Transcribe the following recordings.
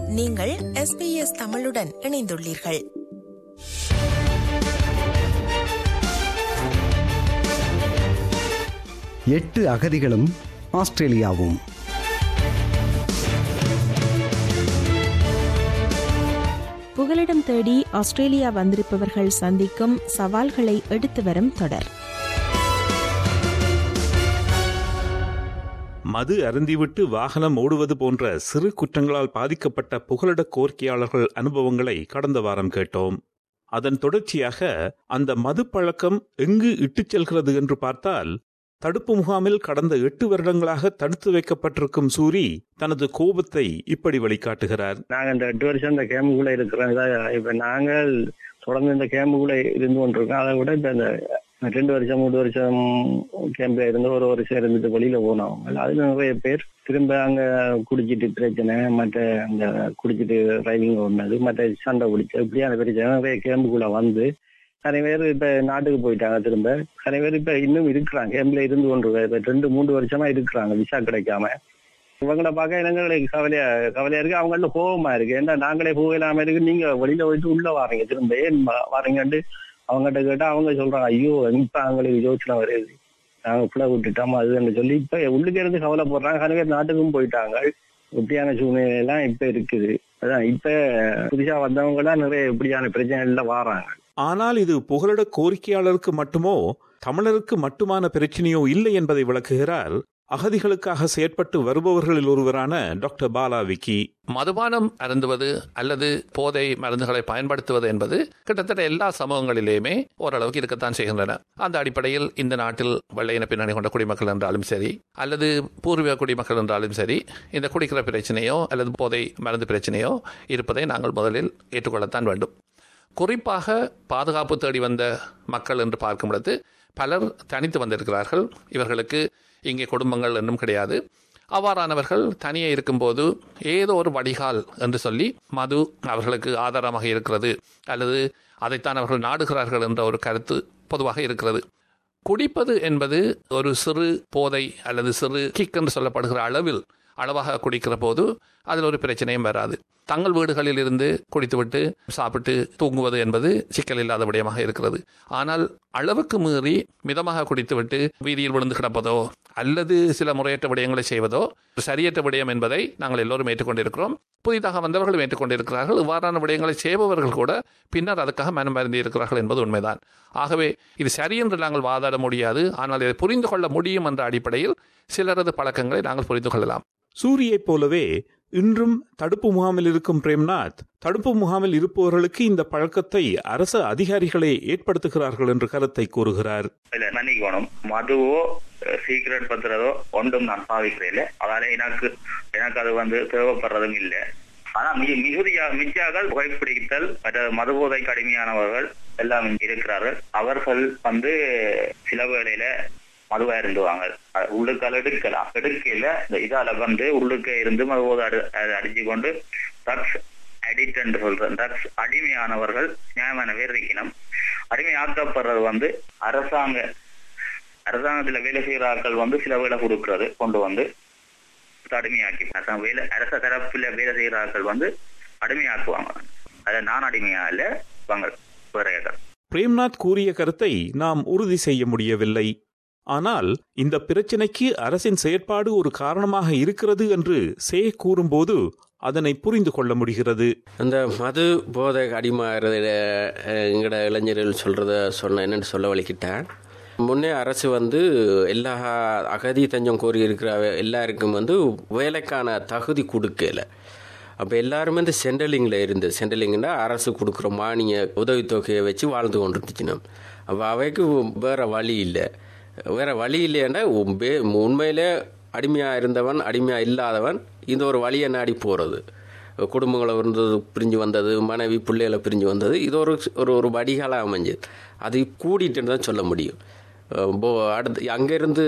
நீங்கள் SBS தமிழுடன் இணைந்துள்ளீர்கள் எட்டு அகதிகளும் ஆஸ்திரேலியாவும் புகலிடம் தேடி ஆஸ்திரேலியா வந்திருப்பவர்கள் சந்திக்கும் சவால்களை எடுத்து வரும் தொடர் மது அருந்திவிட்டு வாகனம் ஓடுவது போன்ற சிறு குற்றங்களால் பாதிக்கப்பட்ட புகலிட கோரிக்கையாளர்கள் அனுபவங்களை கடந்த வாரம் கேட்டோம் அதன் தொடர்ச்சியாக அந்த மது பழக்கம் எங்கு இட்டுச் செல்கிறது என்று பார்த்தால் தடுப்பு முகாமில் கடந்த எட்டு வருடங்களாக தடுத்து வைக்கப்பட்டிருக்கும் சூரி தனது கோபத்தை இப்படி வெளிக்காட்டுகிறார் நாங்க இந்த எட்டு வருஷம் இந்த கேம்புக்குள்ள இருக்கிறோம் இதான் இப்ப நாங்கள் தொடர்ந்து இந்த கேம்புக்குள்ள இருந்து கொண்டிருக்கோம் அதை விட இப்ப இந்த ரெண்டு வருஷம் மூணு வருஷம் கேம்ப்ல இருந்து ஒரு வருஷம் இருந்துட்டு வெளியில போனவங்க அதுல நிறைய பேர் திரும்ப அங்க குடிச்சிட்டு பிரச்சனை மற்ற அந்த குடிச்சிட்டு டிரைவிங் ஓடினது மற்ற சண்டை பிடிச்ச இப்படியான பிரச்சனை நிறைய கேம்புக்குள்ள வந்து நிறைய பேர் இப்ப நாட்டுக்கு போயிட்டாங்க திரும்ப நிறைய பேர் இப்ப இன்னும் இருக்கிறாங்க கேம்ப்ல இருந்து கொண்டு இப்ப ரெண்டு மூன்று வருஷமா இருக்கிறாங்க விசா கிடைக்காம இவங்கள பார்க்க எனக்கு கவலையா கவலையா இருக்கு அவங்கள்ட்ட கோபமா இருக்கு ஏன்னா நாங்களே போகலாம இருக்கு நீங்க வெளியில போயிட்டு உள்ள வாரீங்க திரும்ப ஏன் வா- வாரீங்கன்ட்டு அவங்ககிட்ட கேட்டா அவங்க சொல்றாங்க ஐயோ இப்ப அவங்களுக்கு யோசனை வருது நாங்க புள்ள விட்டுட்டோம் அதுன்னு சொல்லி இப்ப உள்ளுக்கு இருந்து கவலைப்படுறாங்க நிறைய பேர் நாட்டுக்கும் போயிட்டாங்க இப்படியான சூழ்நிலை எல்லாம் இப்ப இருக்குது அதான் இப்ப புதுசா வந்தவங்க எல்லாம் நிறைய இப்படியான பிரச்சனைகள்ல வாராங்க ஆனால் இது புகலிட கோரிக்கையாளருக்கு மட்டுமோ தமிழருக்கு மட்டுமான பிரச்சனையோ இல்லை என்பதை விளக்குகிறார் அகதிகளுக்காக செயற்பட்டு வருபவர்களில் ஒருவரான டாக்டர் பாலா விக்கி மதுபானம் அருந்துவது அல்லது போதை மருந்துகளை பயன்படுத்துவது என்பது கிட்டத்தட்ட எல்லா சமூகங்களிலேயுமே ஓரளவுக்கு இருக்கத்தான் செய்கின்றன அந்த அடிப்படையில் இந்த நாட்டில் வெள்ளையின பின்னணி கொண்ட குடிமக்கள் என்றாலும் சரி அல்லது பூர்வீக குடிமக்கள் என்றாலும் சரி இந்த குடிக்கிற பிரச்சனையோ அல்லது போதை மருந்து பிரச்சனையோ இருப்பதை நாங்கள் முதலில் ஏற்றுக்கொள்ளத்தான் வேண்டும் குறிப்பாக பாதுகாப்பு தேடி வந்த மக்கள் என்று பார்க்கும் பொழுது பலர் தனித்து வந்திருக்கிறார்கள் இவர்களுக்கு இங்கே குடும்பங்கள் இன்னும் கிடையாது அவ்வாறானவர்கள் தனியே இருக்கும்போது ஏதோ ஒரு வடிகால் என்று சொல்லி மது அவர்களுக்கு ஆதாரமாக இருக்கிறது அல்லது அதைத்தான் அவர்கள் நாடுகிறார்கள் என்ற ஒரு கருத்து பொதுவாக இருக்கிறது குடிப்பது என்பது ஒரு சிறு போதை அல்லது சிறு கிக் என்று சொல்லப்படுகிற அளவில் அளவாக குடிக்கிற போது அதில் ஒரு பிரச்சனையும் வராது தங்கள் வீடுகளில் இருந்து குடித்துவிட்டு சாப்பிட்டு தூங்குவது என்பது சிக்கல் இல்லாத விடயமாக இருக்கிறது ஆனால் அளவுக்கு மீறி மிதமாக குடித்துவிட்டு வீதியில் விழுந்து கிடப்பதோ அல்லது சில முறையற்ற விடயங்களை செய்வதோ சரியற்ற விடயம் என்பதை நாங்கள் எல்லோரும் ஏற்றுக்கொண்டிருக்கிறோம் புதிதாக வந்தவர்களும் ஏற்றுக்கொண்டிருக்கிறார்கள் இவ்வாறான விடயங்களை செய்பவர்கள் கூட பின்னர் அதுக்காக மனம் மருந்தி இருக்கிறார்கள் என்பது உண்மைதான் ஆகவே இது சரியென்று நாங்கள் வாதாட முடியாது ஆனால் இதை புரிந்து கொள்ள முடியும் என்ற அடிப்படையில் சிலரது பழக்கங்களை நாங்கள் புரிந்து கொள்ளலாம் சூரியைப் போலவே இன்றும் தடுப்பு முகாமில் இருக்கும் பிரேம்நாத் தடுப்பு முகாமில் இருப்பவர்களுக்கு இந்த பழக்கத்தை அரச அதிகாரிகளே ஏற்படுத்துகிறார்கள் என்ற கருத்தை கூறுகிறார் இல்ல மன்னிக்கணும் மதுவோ சீக்கிரட் பத்துறதோ ஒன்றும் நான் பாவிக்கிறேன் அதால எனக்கு எனக்கு அது வந்து தேவைப்படுறதும் இல்லை ஆனா மி- மிகுதியா மிச்சாக்கள் புகைப்பிடித்தல் மற்ற மதுபோதைக்கு அடிமையானவர்கள் எல்லாம் இங்க இருக்கிறார்கள் அவர்கள் வந்து சில வேளையில மதுவா இருந்துவாங்க அஹ் உள்ளுக்கால எடுக்கலாம் எடுக்கல இந்த இதால வந்து உள்ளுக்க இருந்து மதுபோதை அடி அது அடிச்சு கொண்டு ட்ரக்ஸ் அடிக்ட் என்று சொல்றேன் ட்ரக்ஸ் அடிமையானவர்கள் நியாயமான பேர் இருக்கணும் அடிமையாக்கப்படுறது வந்து அரசாங்க அரசாங்கத்துல வேலை செய்யற ஆட்கள் வந்து சில வேலை கொடுக்கறது கொண்டு வந்து அடிமையாக்கி அரசாங்க வேலை அரச தரப்புல வேலை செய்யற ஆட்கள் வந்து அடிமையாக்குவாங்க அதை நான் அடிமையா இல்ல வாங்க வேற ஆட்கள். பிரேம்நாத் கூறிய கருத்தை நாம் உறுதி செய்ய முடியவில்லை ஆனால் இந்த பிரச்சினைக்கு அரசின் செயற்பாடு ஒரு காரணமாக இருக்கிறது என்று சே கூறும்போது அதனை புரிந்து கொள்ள முடிகிறது அந்த மது போதை அடிமாறுறது எங்களோட இளைஞர்கள் சொல்கிறத சொன்ன என்னன்னு சொல்ல வலிக்கிட்டேன் முன்னே அரசு வந்து எல்லா அகதி தஞ்சம் கோரி இருக்கிற எல்லாருக்கும் வந்து வேலைக்கான தகுதி கொடுக்கல அப்போ எல்லாருமே இந்த சென்ட்ரலிங்கில் இருந்து சென்ட்ரலிங்னா அரசு கொடுக்குற மானிய உதவித்தொகையை வச்சு வாழ்ந்து கொண்டு இருந்துச்சுன்னா அப்போ அவைக்கு வேறு வழி இல்லை வேறு வழி இல்லைன்னா உண்மை- உண்மையிலே அடிமையாக இருந்தவன் அடிமையாக இல்லாதவன் இந்த ஒரு வழியை நாடி போகிறது குடும்பங்களை இருந்து பிரிஞ்சு வந்தது மனைவி பிள்ளைகளை பிரிஞ்சு வந்தது இது ஒரு ஒரு ஒரு வடிகாலாக அமைஞ்சது அது கூடிட்டுன்னு தான் சொல்ல முடியும் அஹ் போ அடுத்து அங்கேருந்து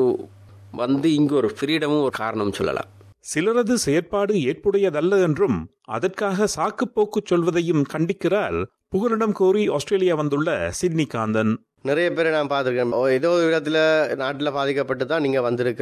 வந்து இங்கே ஒரு ஃப்ரீடமும் ஒரு காரணம் சொல்லலாம் சிலரது செயற்பாடு ஏற்புடையதல்ல என்றும் அதற்காக சாக்குப்போக்கு சொல்வதையும் கண்டிக்கிறார் புகலிடம் கோரி ஆஸ்திரேலியா வந்துள்ள சிட்னி காந்தன் நிறைய பேரை நான் பார்த்துருக்கேன் ஓ, ஏதோ ஒரு இடத்துல நாட்டில் பாதிக்கப்பட்டு தான் நீங்கள் வந்திருக்கிறோம்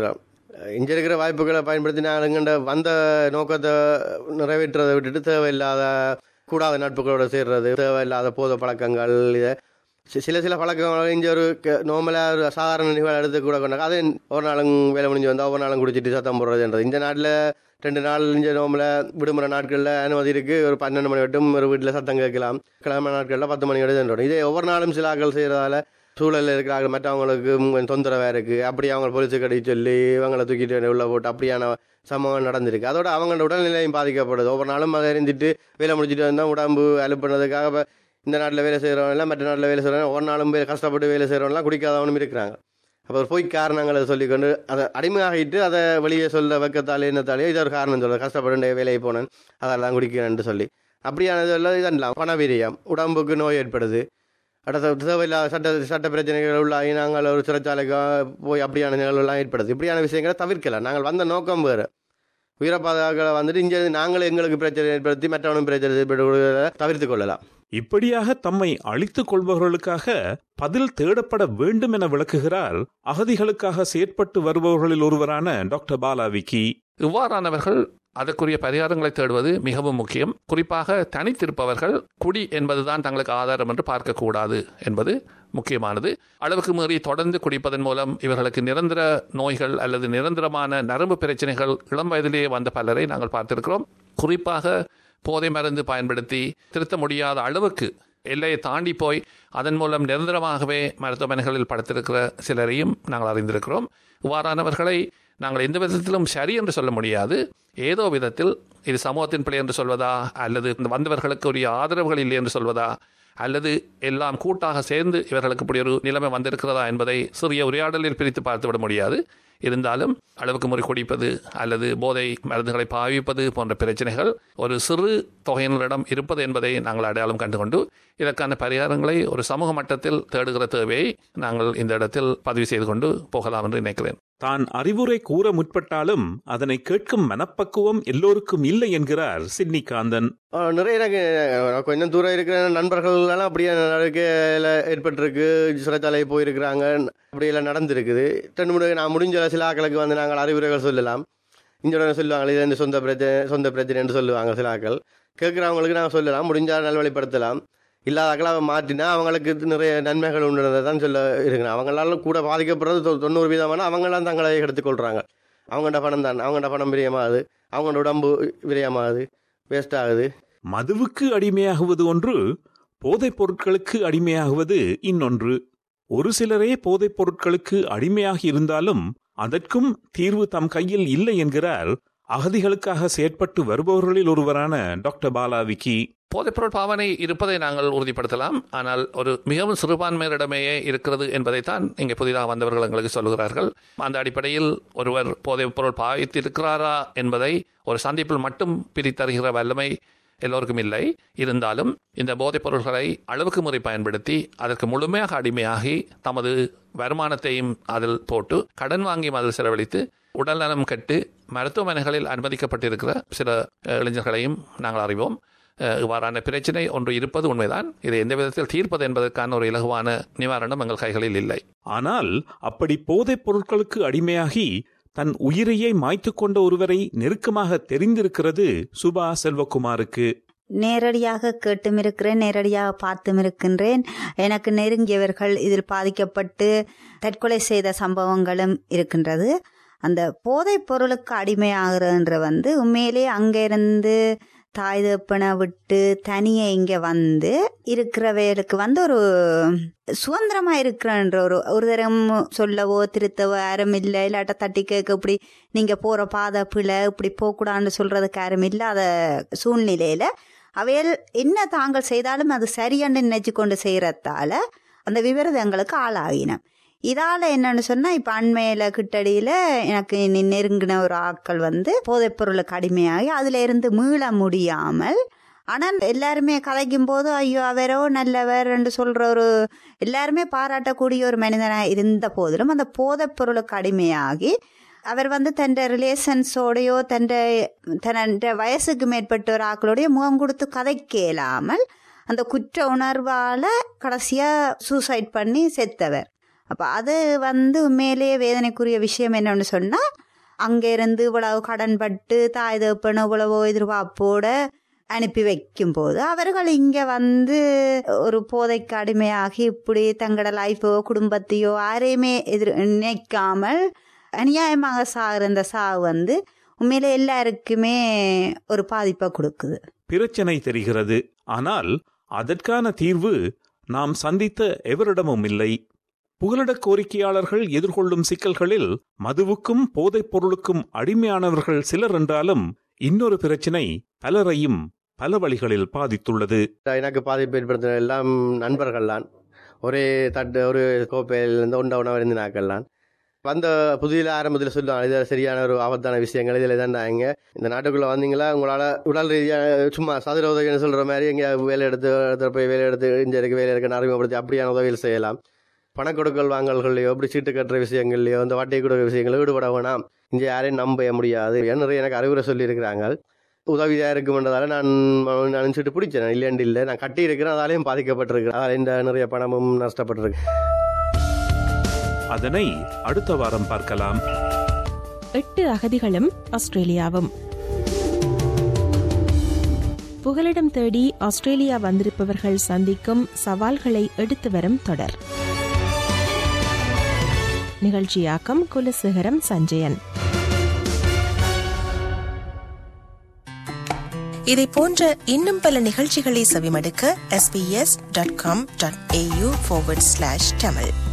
இங்கே இருக்கிற வாய்ப்புகளை பயன்படுத்தி நாங்கள் எங்கள்ட வந்த நோக்கத்தை நிறைவேற்றுறதை விட்டுட்டு தேவையில்லாத கூடாத நட்புகளோட சேர்றது தேவையில்லாத போத பழக்கங்கள் இதை சி- சில சில பழக்கங்கள் இங்கே ஒரு நார்மலாக ஒரு சாதாரண நிகழ்வு எடுத்து கூட கொண்டாங்க அதை ஒரு நாளும் வேலை முடிஞ்சு வந்தால் ஒவ்வொரு நாளும் குடிச்சிட்டு சத்தம் போடுறதுன்றது இந்த நாட்டில் ரெண்டு நாள் இங்கே நார்மலாக விடுமுறை நாட்களில் அனுமதி இருக்குது ஒரு பன்னெண்டு மணி வட்டும் ஒரு வீட்டில் சத்தம் கேட்கலாம் கிழமை நாட்களில் பத்து மணி வரை இதே ஒவ்வொரு நாளும் சில ஆட்கள் செய்கிறதால சூழலில் இருக்கிறாங்க மற்றவங்களுக்கு கொஞ்சம் தொந்தரவாக இருக்குது அப்படி அவங்க போலீஸுக்கு அடி சொல்லி இவங்களை தூக்கிட்டு உள்ள போட்டு அப்படியான சம்பவம் நடந்திருக்கு அதோட அவங்களோட உடல்நிலையும் பாதிக்கப்படுது ஒவ்வொரு நாளும் அதை எரிஞ்சிட்டு வேலை முடிச்சிட்டு வந்தால் உடம்பு அலுப்புனதுக்காக இப்ப இந்த நாட்டில் வேலை செய்கிறவங்க எல்லாம் மற்ற நாட்டில் வேலை செய்கிறவங்க ஒரு நாளும் வே- கஷ்டப்பட்டு வேலை செய்கிறவங்களாம் குடிக்காதவனும் இருக்கிறாங்க அப்போ ஒரு பொய் காரணங்களை சொல்லிக்கொண்டு அதை அடிமையாகிட்டு அதை வெளியே சொல்ல வைக்கத்தாலே என்னத்தாலே இது ஒரு காரணம் சொல்ல கஷ்டப்பட்டு வேலைக்கு போனேன் அதெல்லாம் குடிக்கிறேன்ட்டு சொல்லி அப்படியானது எல்லாம் இதெல்லாம் பணவீரியம் உடம்புக்கு நோய் ஏற்படுது அடுத்த தேவையில்லாத சட்ட சட்ட பிரச்சனைகள் உள்ளாகி நாங்கள் ஒரு சிறைச்சாலைக்கு போய் அப்படியான நிகழ்வுலாம் ஏற்படுது இப்படியான விஷயங்களை தவிர்க்கலாம் நாங்கள் வந்த நோக்கம் வேறு உயிரை பாதுகாக்களை வந்துட்டு இங்கே நாங்களே எங்களுக்கு பிரச்சனை ஏற்படுத்தி மற்றவனும் பிரச்சனை ஏற்படுவதை தவிர்த்து கொள்ளலாம் இப்படியாக தம்மை அழித்துக் கொள்பவர்களுக்காக பதில் தேடப்பட வேண்டும் என விளக்குகிறார் அகதிகளுக்காக செயற்பட்டு வருபவர்களில் ஒருவரான டாக்டர் பாலா விக்கி இவ்வாறானவர்கள் அதற்குரிய பரிகாரங்களை தேடுவது மிகவும் முக்கியம் குறிப்பாக தனித்திருப்பவர்கள் குடி என்பதுதான் தங்களுக்கு ஆதாரம் என்று பார்க்கக்கூடாது என்பது முக்கியமானது அளவுக்கு மீறி தொடர்ந்து குடிப்பதன் மூலம் இவர்களுக்கு நிரந்தர நோய்கள் அல்லது நிரந்தரமான நரம்பு பிரச்சனைகள் இளம் வயதிலேயே வந்த பலரை நாங்கள் பார்த்திருக்கிறோம் குறிப்பாக போதை மருந்து பயன்படுத்தி திருத்த முடியாத அளவுக்கு எல்லையை தாண்டி போய் அதன் மூலம் நிரந்தரமாகவே மருத்துவமனைகளில் படுத்திருக்கிற சிலரையும் நாங்கள் அறிந்திருக்கிறோம் இவ்வாறானவர்களை நாங்கள் எந்த விதத்திலும் சரி என்று சொல்ல முடியாது ஏதோ விதத்தில் இது சமூகத்தின் பிழை என்று சொல்வதா அல்லது இந்த வந்தவர்களுக்கு உரிய ஆதரவுகள் இல்லை என்று சொல்வதா அல்லது எல்லாம் கூட்டாக சேர்ந்து இவர்களுக்கு இப்படி ஒரு நிலைமை வந்திருக்கிறதா என்பதை சிறிய உரையாடலில் பிரித்து பார்த்துவிட முடியாது இருந்தாலும் அளவுக்கு முறை குடிப்பது அல்லது போதை மருந்துகளை பாவிப்பது போன்ற பிரச்சனைகள் ஒரு சிறு தொகையினரிடம் இருப்பது என்பதை நாங்கள் அடையாளம் கண்டுகொண்டு இதற்கான பரிகாரங்களை ஒரு சமூக மட்டத்தில் தேடுகிற தேவையை நாங்கள் இந்த இடத்தில் பதிவு செய்து கொண்டு போகலாம் என்று நினைக்கிறேன் தான் அறிவுரை கூற முற்பட்டாலும் அதனை கேட்கும் மனப்பக்குவம் எல்லோருக்கும் இல்லை என்கிறார் சிட்னி காந்தன் ஆஹ் நிறைய எனக்கு அஹ் கொஞ்சம் தூரம் இருக்கிற நண்பர்கள் எல்லாம் அப்படியே நடக்கையில் ஏற்பட்டிருக்கு சிறைச்சாலை போயிருக்கிறாங்க அப்படியெல்லாம் நடந்திருக்குது ரெண்டு மூணு நான் முடிஞ்ச சில ஆக்களுக்கு வந்து நாங்கள் அறிவுரைகள் சொல்லலாம் இங்கே சொல்லுவாங்க இது இந்த சொந்த பிரச்சனை சொந்த பிரச்சனை என்று சொல்லுவாங்க சில ஆக்கள் கேட்குறவங்களுக்கு நாங்கள் சொல்லலாம் முடிஞ்சால் நல்வழிப்படுத்தலாம் இல்லாத ஆக்களை மாற்றினா அவங்களுக்கு இது நிறைய நன்மைகள் உண்டு தான் சொல்ல இருக்குங்க அவங்களால கூட பாதிக்கப்படுறது தொ- தொண்ணூறு வீதமான அவங்களாம் தங்களை எடுத்துக்கொள்கிறாங்க அவங்கள்ட பணம் தான் அவங்கள்ட பணம் விரயமாகுது அவங்களோட உடம்பு விரயமாகுது வேஸ்ட் ஆகுது மதுவுக்கு அடிமையாகுவது ஒன்று போதைப் பொருட்களுக்கு அடிமையாகுவது இன்னொன்று ஒரு சிலரே போதைப் பொருட்களுக்கு அடிமையாகி இருந்தாலும் அதற்கும் தீர்வு தம் கையில் இல்லை என்கிறார் அகதிகளுக்காக செயற்பட்டு வருபவர்களில் ஒருவரான டாக்டர் பாலா விக்கி போதைப்பொருள் பாவனை இருப்பதை நாங்கள் உறுதிப்படுத்தலாம் ஆனால் ஒரு மிகவும் சிறுபான்மையரிடமேயே இருக்கிறது என்பதைத்தான் இங்கே புதிதாக வந்தவர்கள் எங்களுக்கு சொல்கிறார்கள் அந்த அடிப்படையில் ஒருவர் போதைப் பொருள் பாவித்திருக்கிறாரா என்பதை ஒரு சந்திப்பில் மட்டும் பிரித்தருகிற வல்லமை எல்லோருக்கும் இல்லை இருந்தாலும் இந்த போதைப் பொருள்களை அளவுக்கு முறை பயன்படுத்தி அதற்கு முழுமையாக அடிமையாகி தமது வருமானத்தையும் அதில் போட்டு கடன் வாங்கியும் அதில் செலவழித்து உடல்நலம் கெட்டு மருத்துவமனைகளில் அனுமதிக்கப்பட்டிருக்கிற சில அஹ், இளைஞர்களையும் நாங்கள் அறிவோம் அஹ், இவ்வாறான பிரச்சனை ஒன்று இருப்பது உண்மைதான் இதை எந்த விதத்தில் தீர்ப்பது என்பதற்கான ஒரு இலகுவான நிவாரணம் எங்கள் கைகளில் இல்லை ஆனால் அப்படி போதைப் பொருட்களுக்கு அடிமையாகி தன் உயிரையே மாய்த்துக் கொண்ட ஒருவரை நெருக்கமாக தெரிந்திருக்கிறது சுபா செல்வகுமாருக்கு நேரடியாக கேட்டும் இருக்கிறேன் நேரடியாக பார்த்தும் இருக்கின்றேன் எனக்கு நெருங்கியவர்கள் இதில் பாதிக்கப்பட்டு தற்கொலை செய்த சம்பவங்களும் இருக்கின்றது அந்த போதைப் பொருளுக்கு அடிமையாகிறன்ற வந்து உண்மையிலே அங்கிருந்து தாய் தப்பனை விட்டு தனியே இங்கே வந்து இருக்கிறவைகளுக்கு வந்து ஒரு சுதந்திரமா இருக்கிறன்ற ஒரு ஒரு தரம் சொல்லவோ திருத்தவோ யாரும் இல்லை இல்லாட்ட தட்டி கேட்க இப்படி நீங்க போற பாதை பிழை இப்படி போகக்கூடாதுன்னு சொல்றதுக்கு யாரும் இல்லாத சூழ்நிலையில அவைகள் என்ன தாங்கள் செய்தாலும் அது சரியென்று நினைச்சு கொண்டு செய்யறதால அந்த விவரதங்களுக்கு ஆளாகின இதால என்னன்னு சொன்னா இப்ப அண்மையில கிட்டடியில எனக்கு நி- நெருங்கின ஒரு ஆட்கள் வந்து போதைப் பொருளுக்கு அடிமையாகி அதுல இருந்து மீள முடியாமல் ஆனால் எல்லாருமே கதைக்கும் போது ஐயோ அவரோ நல்லவர் என்று சொல்ற ஒரு எல்லாருமே பாராட்டக்கூடிய ஒரு மனிதனா இருந்த போதிலும் அந்த போதைப் பொருளுக்கு அடிமையாகி அவர் வந்து தன் ரிலேஷன்ஸோடையோ தன் தன் வயசுக்கு மேற்பட்ட ஒரு ஆக்களோடைய முகம் கொடுத்து கதைக்க இயலாமல் அந்த குற்ற உணர்வால கடைசியா சூசைட் பண்ணி செத்தவர் அப்ப அது வந்து உண்மையிலேயே வேதனைக்குரிய விஷயம் என்னன்னு சொன்னா அங்கிருந்து இவ்வளவு கடன்பட்டு தாய் தகப்பன இவ்வளவோ எதிர்பார்ப்போட அனுப்பி வைக்கும் போது அவர்கள் இங்க வந்து ஒரு போதைக்கு அடிமையாகி இப்படி தங்களோட லைஃபோ குடும்பத்தையோ யாரையுமே எதிர் நினைக்காமல் அநியாயமாக சாகிற இந்த சாவு வந்து உண்மையில எல்லாருக்குமே ஒரு பாதிப்பை கொடுக்குது பிரச்சனை தெரிகிறது ஆனால் அதற்கான தீர்வு நாம் சந்தித்த எவரிடமும் இல்லை புகலிடக் கோரிக்கையாளர்கள் எதிர்கொள்ளும் சிக்கல்களில் மதுவுக்கும் போதைப் பொருளுக்கும் அடிமையானவர்கள் சிலர் என்றாலும் இன்னொரு பிரச்சினை பலரையும் பல வழிகளில் பாதித்துள்ளது எனக்கு பாதிப்பு ஏற்படுத்தின எல்லாம் நண்பர்கள் தான் ஒரே தட்டு ஒரு கோப்பையிலேருந்து ஒண்ட உணவு இருந்து நாக்கெல்லாம் வந்த புதிய ஆரம்பத்தில் சொல்லுவாங்க இது சரியான ஒரு ஆபத்தான விஷயங்கள் இதில் தாண்டாங்க இந்த நாட்டுக்குள்ளே வந்தீங்களா உங்களால் உடல் ரீதியாக சும்மா சதுர உதவின்னு சொல்கிற மாதிரி எங்கே வேலை எடுத்து இடத்துல போய் வேலை எடுத்து இங்கே இருக்க வேலை எடுக்க அறிமுகப்படுத்தி அப்படியான உதவிகள் செய்யலாம் பணக்கொடுக்கல் வாங்கல்கள்லையோ அப்படி சீட்டு கட்டுற விஷயங்கள்லையோ இந்த வட்டி கொடுக்குற விஷயங்களோ ஈடுபட வேணாம் இங்கே யாரையும் நம்ப முடியாது ஏன் நிறைய எனக்கு அறிவுரை சொல்லியிருக்கிறாங்க உதவியாக இருக்குமென்றதால நான் நினச்சிட்டு பிடிச்சேன் இல்லையாண்டு இல்லை நான் கட்டி இருக்கிறேன் அதாலையும் பாதிக்கப்பட்டிருக்கிறேன் அதால் இந்த நிறைய பணமும் நஷ்டப்பட்டிருக்கு அதனை அடுத்த வாரம் பார்க்கலாம் எட்டு அகதிகளும் ஆஸ்திரேலியாவும் புகலிடம் தேடி ஆஸ்திரேலியா வந்திருப்பவர்கள் சந்திக்கும் சவால்களை எடுத்து வரும் தொடர் நிகழ்ச்சியாக்கம் குலசேகரம் சஞ்சயன் இதை போன்ற இன்னும் பல நிகழ்ச்சிகளை செவிமடுக்க sbs.com.au forward slash tamil